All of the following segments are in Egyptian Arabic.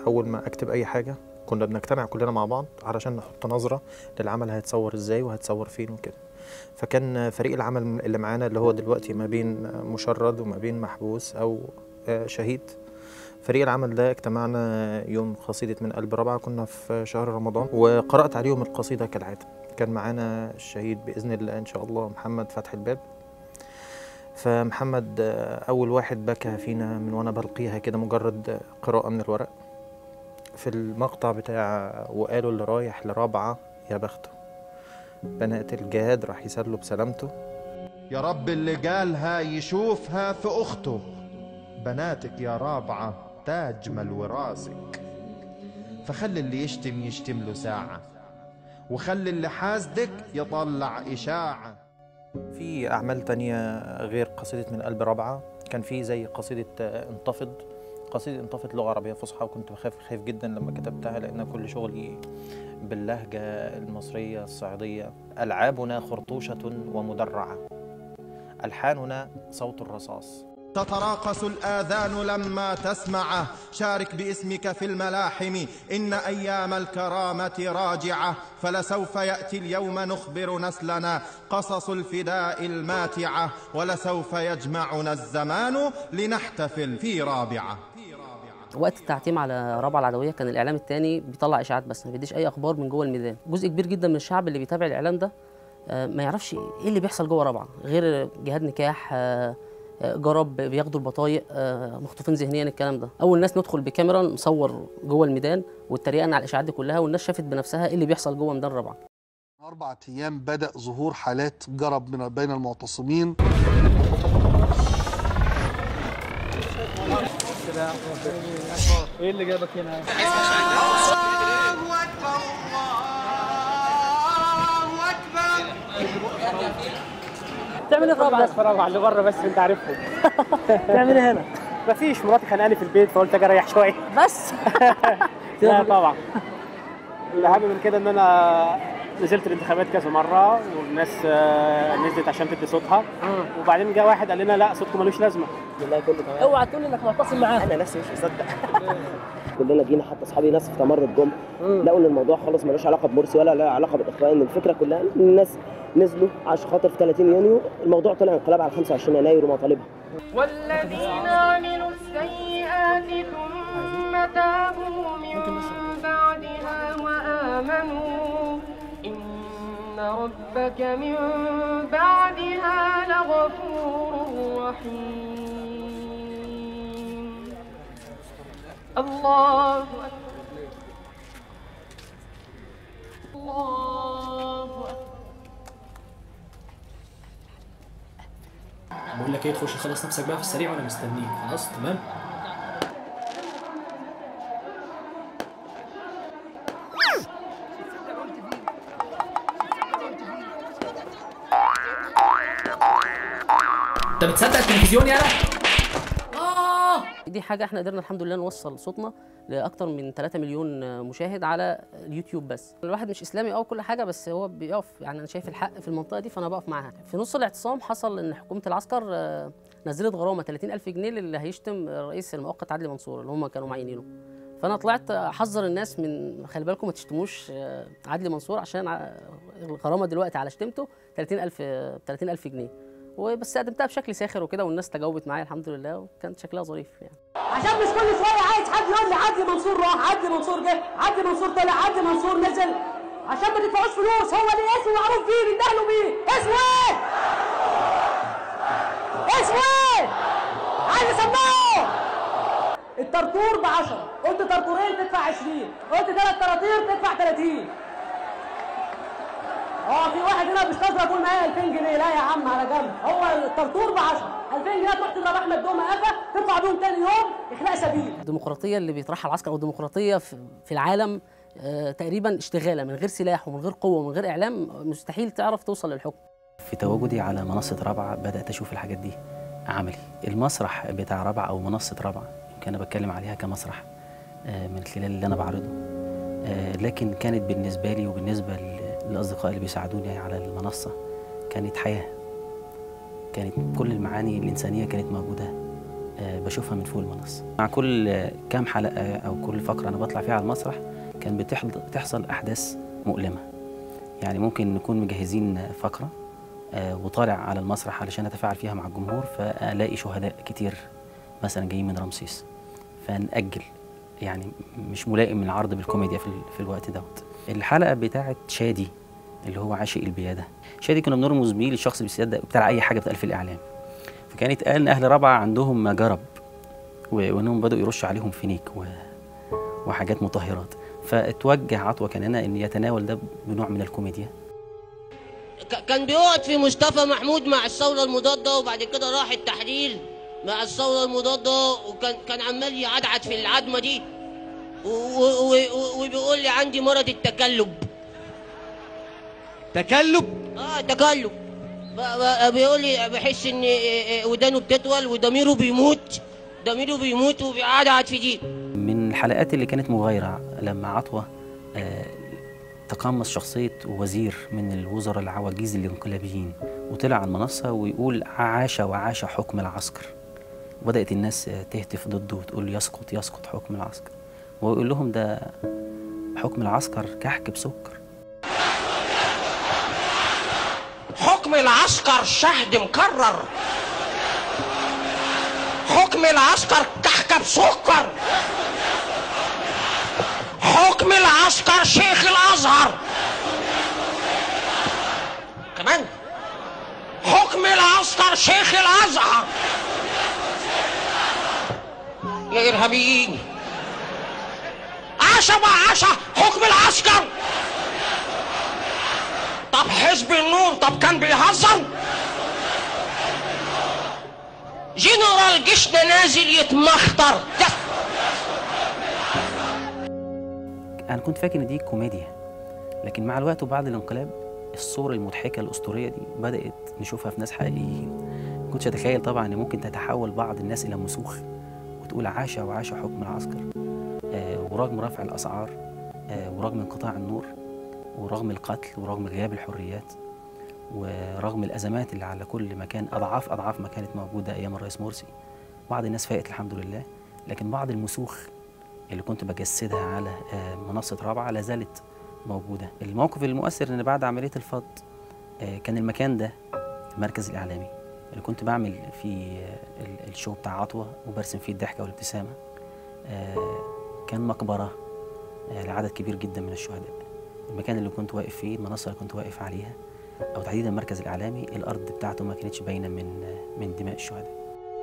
اول ما اكتب اي حاجه كنا بنجتمع كلنا مع بعض علشان نحط نظره للعمل هيتصور ازاي وهيتصور فين وكده فكان فريق العمل اللي معانا اللي هو دلوقتي ما بين مشرد وما بين محبوس او آه، شهيد فريق العمل ده اجتمعنا يوم قصيدة من قلب رابعة كنا في شهر رمضان وقرأت عليهم القصيدة كالعادة كان معانا الشهيد بإذن الله إن شاء الله محمد فتح الباب فمحمد آه، أول واحد بكى فينا من وأنا بلقيها كده مجرد قراءة من الورق في المقطع بتاع وقالوا اللي رايح لرابعة يا بخته بنات الجهاد راح يسلوا بسلامته يا رب اللي قالها يشوفها في أخته بناتك يا رابعة تاجمل وراسك فخلي اللي يشتم يشتم له ساعة وخلي اللي حاسدك يطلع إشاعة في أعمال تانية غير قصيدة من قلب رابعة كان في زي قصيدة آه، انتفض قصيدة انتفض لغة عربية فصحى وكنت بخاف خايف جدا لما كتبتها لأن كل شغلي باللهجة المصرية الصعيدية ألعابنا خرطوشة ومدرعة ألحاننا صوت الرصاص تتراقص الآذان لما تسمعه شارك باسمك في الملاحم إن أيام الكرامة راجعة فلسوف يأتي اليوم نخبر نسلنا قصص الفداء الماتعة ولسوف يجمعنا الزمان لنحتفل في رابعة وقت التعتيم على رابعه العدويه كان الاعلام الثاني بيطلع اشاعات بس ما بيديش اي اخبار من جوه الميدان جزء كبير جدا من الشعب اللي بيتابع الاعلام ده آه، ما يعرفش ايه اللي بيحصل جوه رابعه غير جهاد نكاح آه، آه، جرب بياخدوا البطايق آه، مخطوفين ذهنيا الكلام ده اول ناس ندخل بكاميرا نصور جوه الميدان واتريقنا على الاشاعات دي كلها والناس شافت بنفسها ايه اللي بيحصل جوه ميدان رابعه أربعة أيام بدأ ظهور حالات جرب من بين المعتصمين ايه اللي جابك هنا؟ تعمل ايه في رابعه؟ بس اتفرج على اللي بره بس انت عارفهم تعمل ايه هنا؟ مفيش مراتي خانقاني في البيت فقلت اجي اريح شويه بس لا طبعا الاهم من كده ان انا نزلت الانتخابات كذا مره والناس آه، نزلت عشان تدي صوتها وبعدين جه واحد قال لنا لا صوتكم ملوش لازمه بالله كله تمام اوعى تقول لي انك معتصم معاه انا نفسي مش مصدق كلنا جينا حتى اصحابي ناس في تمرد جم لقوا ان الموضوع خالص ملوش علاقه بمرسي ولا له علاقه بالاخوان ان الفكره كلها ان الناس نزلوا عشان خاطر في 30 يونيو الموضوع طلع انقلاب على 25 يناير ومطالبها والذين عملوا السيئات ثم تابوا من بعدها وآمنوا إن ربك من بعدها لغفور رحيم الله أكبر الله أكبر بقول لك ايه تخش تخلص نفسك بقى في السريع وانا مستنيك خلاص تمام انت بتصدق التلفزيون يالا اه دي حاجه احنا قدرنا الحمد لله نوصل صوتنا لاكثر من 3 مليون مشاهد على اليوتيوب بس الواحد مش اسلامي او كل حاجه بس هو بيقف يعني انا شايف الحق في المنطقه دي فانا بقف معاها في نص الاعتصام حصل ان حكومه العسكر آه، نزلت غرامه 30000 جنيه للي هيشتم الرئيس المؤقت عدلي منصور اللي هم كانوا معينينه فانا طلعت احذر الناس من خلي بالكم ما تشتموش آه، عدلي منصور عشان ع- الغرامه دلوقتي على شتمته 30000 آه، 30000 جنيه وبس قدمتها بشكل ساخر وكده والناس تجاوبت معايا الحمد لله وكانت شكلها ظريف يعني عشان مش كل شويه عايز حد يقول لي عدلي منصور راح عدلي منصور جه عدلي منصور طلع عدلي منصور نزل عشان ما تدفعوش فلوس هو ليه اسمه معروف بيه بيندهلوا بيه اسمه ايه؟ اسمه ايه؟ عايز اسمعه الطرطور ب 10 قلت طرطورين تدفع 20 قلت ثلاث طراطير تدفع 30 اه في واحد هنا بيستظرف يقول معايا 2000 جنيه لا يا عم على جنب هو الطرطور ب 10 2000 جنيه تروح تضرب احمد دومه قفا تطلع بيهم تاني يوم اخلاء سبيل الديمقراطيه اللي بيطرحها العسكر او الديمقراطيه في في العالم آه، تقريبا اشتغاله من غير سلاح ومن غير قوه ومن غير اعلام مستحيل تعرف توصل للحكم في تواجدي على منصة رابعة بدأت أشوف الحاجات دي عملي المسرح بتاع رابعة أو منصة رابعة يمكن أنا بتكلم عليها كمسرح آه، من خلال اللي أنا بعرضه آه، لكن كانت بالنسبة لي وبالنسبة ل- للأصدقاء اللي بيساعدوني على المنصة كانت حياة كانت كل المعاني الإنسانية كانت موجودة آه، بشوفها من فوق المنصة مع كل آه، كام حلقة أو كل فقرة أنا بطلع فيها على المسرح كان بتحض- بتحصل أحداث مؤلمة يعني ممكن نكون مجهزين فقرة آه، وطالع على المسرح علشان أتفاعل فيها مع الجمهور فألاقي شهداء كتير مثلا جايين من رمسيس فنأجل يعني مش ملائم العرض بالكوميديا في, ال- في الوقت دوت الحلقة بتاعت شادي اللي هو عاشق البيادة شادي كنا بنرمز بيه للشخص بيصدق بتاع أي حاجة بتقال في الإعلام فكان يتقال إن أهل رابعة عندهم جرب و- وإنهم بدأوا يرشوا عليهم فينيك و... وحاجات مطهرات فاتوجه عطوة كنانة إن يتناول ده بنوع من الكوميديا ك- كان بيقعد في مصطفى محمود مع الثوره المضاده وبعد كده راح التحرير مع الثوره المضاده وكان كان عمال يعدعد في العدمه دي و- و- و- وبيقول لي عندي مرض التكلب تكلب اه تكلب ب- ب- بيقول لي بحس ان آه، آه، ودانه بتطول وضميره بيموت ضميره بيموت وبيعدعد في دي من الحلقات اللي كانت مغايرة لما عطوة آه، تقمص شخصية وزير من الوزراء العواجيز الانقلابيين وطلع على المنصة ويقول عاش وعاش حكم العسكر وبدأت الناس آه، تهتف ضده وتقول يسقط يسقط حكم العسكر وهو يقول لهم ده حكم العسكر كحك بسكر حكم العسكر شهد مكرر حكم العسكر كحكة بسكر حكم العسكر شيخ الازهر كمان حكم العسكر شيخ الازهر يا ارهابيين عاشا وعاشا حكم العسكر طب حزب النور طب كان بيهزر جنرال جيشنا نازل يتمخطر أنا كنت فاكر إن دي كوميديا لكن مع الوقت وبعد الانقلاب الصورة المضحكة الأسطورية دي بدأت نشوفها في ناس حقيقيين ما كنتش أتخيل طبعا إن ممكن تتحول بعض الناس إلى مسوخ وتقول عاش وعاش حكم العسكر آه ورغم رفع الأسعار آه ورغم انقطاع النور ورغم القتل ورغم غياب الحريات ورغم الأزمات اللي على كل مكان أضعاف أضعاف ما كانت موجودة أيام الرئيس مرسي بعض الناس فاقت الحمد لله لكن بعض المسوخ اللي كنت بجسدها على آه، منصة رابعة لا زالت موجودة الموقف المؤثر إن بعد عملية الفض آه، كان المكان ده المركز الإعلامي اللي كنت بعمل فيه آه، ال- الشو بتاع عطوة وبرسم فيه الضحكة والابتسامة آه، كان مقبرة آه، لعدد كبير جدا من الشهداء المكان اللي كنت واقف فيه المنصة اللي كنت واقف عليها أو تحديدا المركز الإعلامي الأرض بتاعته ما كانتش باينة من آه، من دماء الشهداء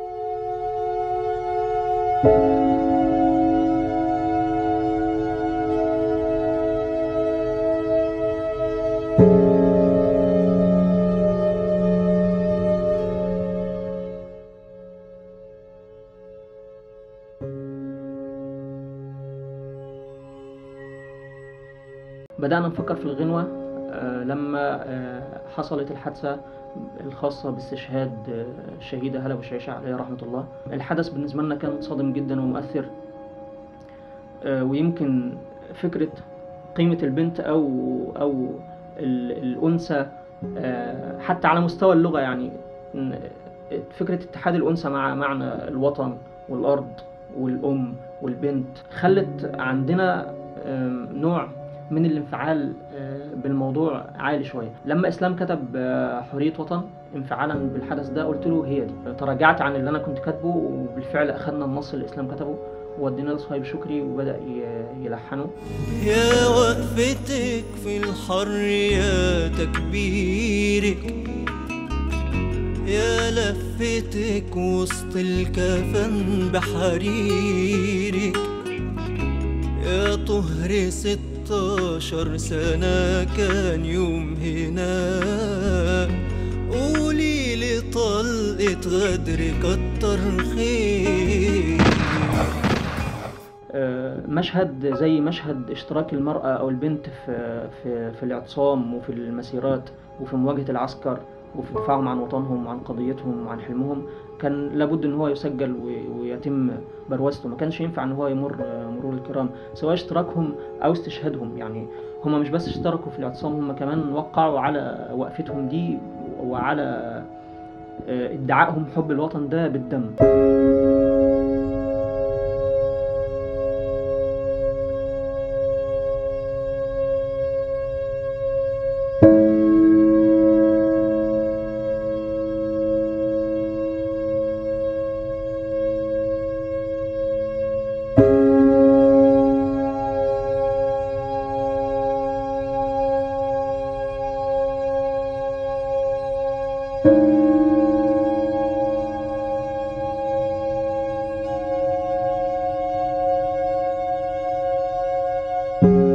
بدأنا نفكر في الغنوة آه، لما آه، حصلت الحادثة الخاصة باستشهاد آه، الشهيدة هلا بشعيشة عليها رحمة الله الحدث بالنسبة لنا كان صادم جدا ومؤثر آه، ويمكن فكرة قيمة البنت أو أو ال- الأنثى آه، حتى على مستوى اللغة يعني إن فكرة اتحاد الأنثى مع معنى الوطن والأرض والأم والبنت خلت عندنا آم، نوع من الانفعال آه، بالموضوع عالي شويه لما اسلام كتب آه، حريه وطن انفعالا بالحدث ده قلت له هي دي تراجعت عن اللي انا كنت كاتبه وبالفعل اخذنا النص اللي اسلام كتبه وديناه لصهيب شكري وبدا ي- يلحنه يا وقفتك في الحر يا تكبيرك يا لفتك وسط الكفن بحريرك يا طهر ستاشر سنة كان يوم هنا قولي لي طلقة غدر كتر خير آه، مشهد زي مشهد اشتراك المرأة أو البنت في في في الاعتصام وفي المسيرات وفي مواجهة العسكر وفي دفاعهم عن وطنهم وعن قضيتهم وعن حلمهم كان لابد ان هو يسجل و- ويتم بروزته ما كانش ينفع ان هو يمر آه، مرور الكرام سواء اشتراكهم او استشهادهم يعني هم مش بس اشتركوا في الاعتصام هم كمان وقعوا على وقفتهم دي وعلى آه، ادعائهم حب الوطن ده بالدم thank you